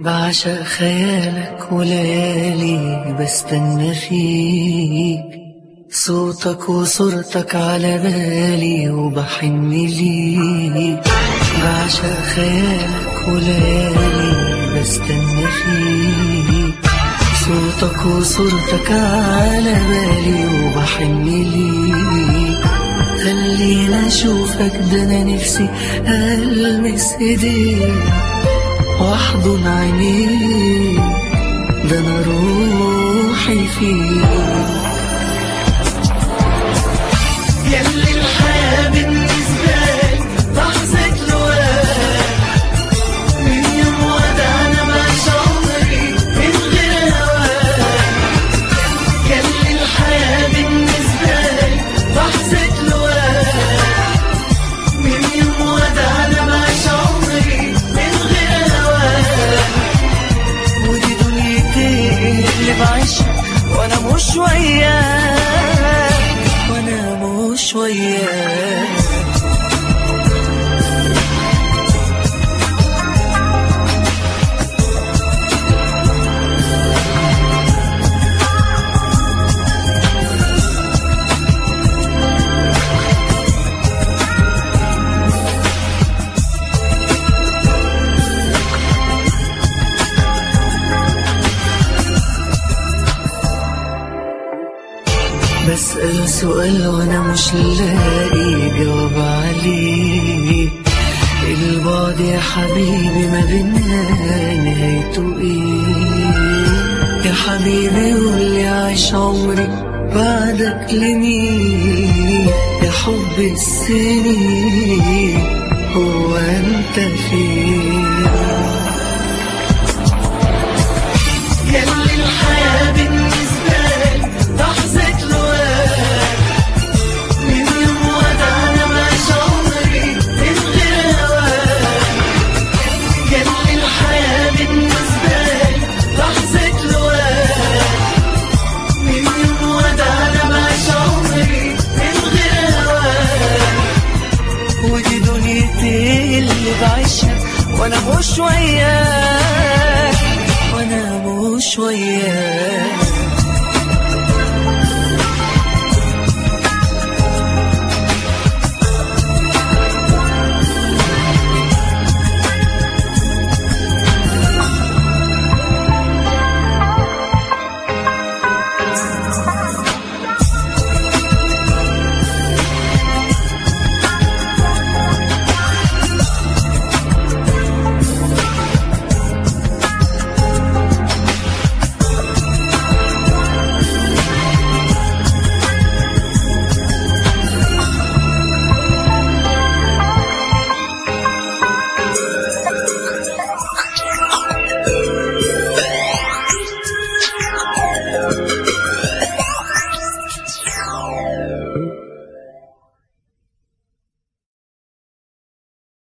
بعشق خيالك وليالي بستنى فيك صوتك وصورتك على بالي وبحن ليك بعشق خيالك وليالي بستنى فيك صوتك وصورتك على بالي وبحن ليك خلينا اشوفك ده انا نفسي المس ايديك واحضن عينيك ده انا روحي فيك ياللي الحياة بالنسبة لي لحظة لواء من يوم ودعنا ما عمري من غير هواك ياللي الحياة بالنسبة لي لحظة لواء من يوم ودعنا ما عمري من غير هواك ودي دنيتي اللي بعيشها وانا مش وياك وانا مش وياك بسأل سؤال وانا مش لاقي جواب عليه البعد يا حبيبي ما بينا نهايته ايه يا حبيبي قولي عايش عمري بعدك لمين يا حب السنين هو انت فين ياللي الحياة بالنسبة لي لحظة لواء من يوم ودعنا ما عمري من غير هواك ياللي الحياة بالنسبة لي لحظة لواء من يوم ودعنا ما عمري من غير هواك ودي دنيتي اللي بعيشها وانا مش وياك